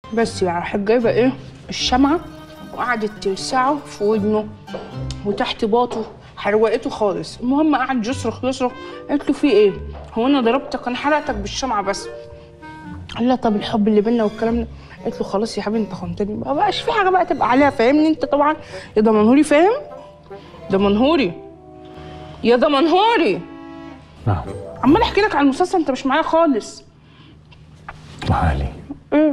بس يعني راحت جايبه ايه الشمعه وقعدت تلسعه في ودنه وتحت باطه حروقته خالص المهم قعد يصرخ يصرخ قالت له في ايه هو انا ضربتك انا حرقتك بالشمعه بس قال لها طب الحب اللي بينا والكلام ده قالت له خلاص يا حبيبي انت خنتني ما بقاش في حاجه بقى تبقى عليها فاهمني انت طبعا يا دمنهوري فاهم دمنهوري يا دمنهوري نعم عمال احكي لك على المسلسل انت مش معايا خالص معالي ايه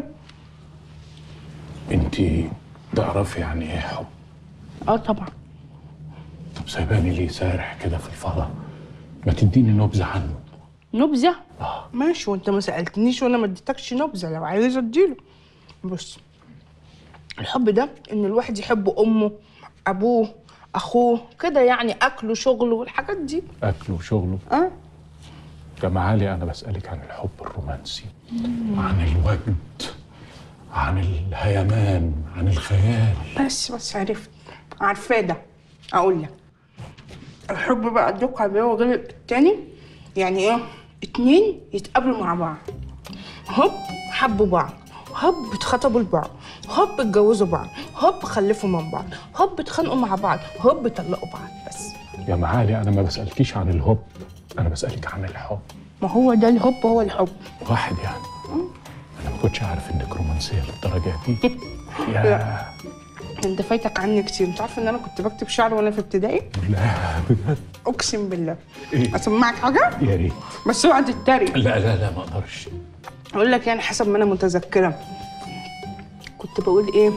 انت تعرفي يعني ايه حب اه طبعا طب سايباني ليه سارح كده في الفضاء ما تديني نبذه عنه نبذه اه ماشي وانت ما سالتنيش وانا ما اديتكش نبذه لو عايز اديله بص الحب ده ان الواحد يحب امه ابوه اخوه كده يعني اكله شغله والحاجات دي اكله وشغله اه يا معالي انا بسالك عن الحب الرومانسي عن الوجد عن الهيمان عن الخيال بس بس عرفت عارفاه ده اقول لك الحب بقى الدقة بيه غير التاني يعني ايه اتنين يتقابلوا مع بعض هوب حبوا بعض هوب اتخطبوا لبعض هوب اتجوزوا بعض هوب خلفوا من بعض هوب اتخانقوا مع بعض هوب طلقوا بعض بس يا معالي انا ما بسالكيش عن الهب انا بسالك عن الحب ما هو ده الهوب هو الحب واحد يعني انا ما كنتش عارف انك رومانسيه للدرجه دي يا انت فايتك عني كتير انت عارف ان انا كنت بكتب شعر وانا في ابتدائي لا بجد اقسم بالله ايه اسمعك حاجه يا ريت بس اوعى تتريق لا لا لا ما اقدرش اقول لك يعني حسب ما انا متذكره كنت بقول ايه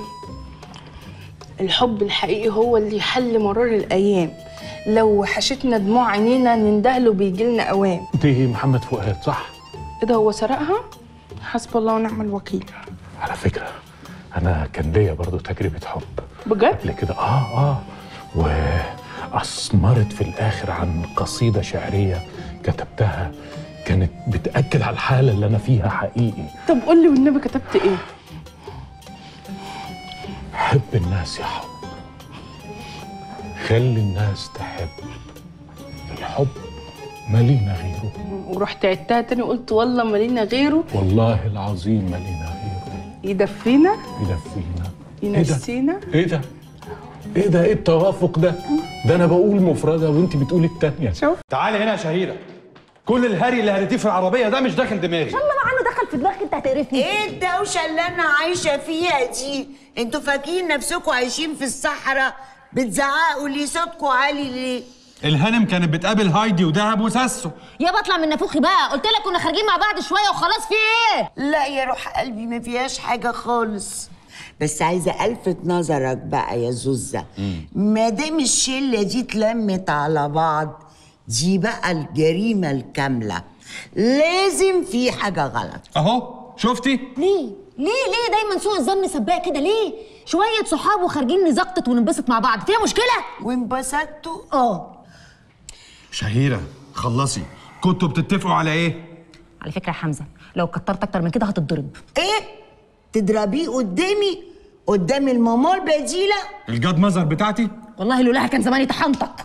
الحب الحقيقي هو اللي يحل مرار الايام لو وحشتنا دموع عينينا نندهله بيجي لنا اوام دي محمد فؤاد صح ايه ده هو سرقها حسب الله ونعم الوكيل على فكره انا كان ليا برضو تجربه حب بجد قبل كده اه اه واثمرت في الاخر عن قصيده شعريه كتبتها كانت بتاكد على الحاله اللي انا فيها حقيقي طب قول لي والنبي كتبت ايه حب الناس يا حب خلي الناس تحب الحب مالينا غيره ورحت عدتها تاني قلت والله مالينا غيره والله العظيم مالينا غيره يدفينا يدفينا ينسينا ايه ده ايه ده ايه التوافق ده ده انا بقول مفردة وانت بتقولي التانية شوف تعالي هنا يا شهيرة كل الهري اللي هريتيه في العربية ده مش داخل دماغي الله مع انه دخل في دماغك انت هتقرفني ايه الدوشه اللي انا عايشه فيها دي انتوا فاكرين نفسكم عايشين في الصحراء بتزعقوا ليه صوتكم عالي ليه الهانم كانت بتقابل هايدي ودهب وساسو يا بطلع من نافوخي بقى قلت لك كنا خارجين مع بعض شويه وخلاص في ايه لا يا روح قلبي ما فيهاش حاجه خالص بس عايزه الفت نظرك بقى يا زوزه ما دام الشله دي اتلمت على بعض دي بقى الجريمه الكامله لازم في حاجه غلط اهو شفتي ليه ليه ليه دايما سوء الظن سباق كده ليه شويه صحاب وخارجين نزقطط وننبسط مع بعض فيها مشكله وانبسطتوا اه شهيرة خلصي كنتوا بتتفقوا على ايه على فكره يا حمزه لو كترت اكتر من كده هتتضرب ايه تضربيه قدامي قدام الماما البديله الجاد مزر بتاعتي والله لولاها كان زماني طحنتك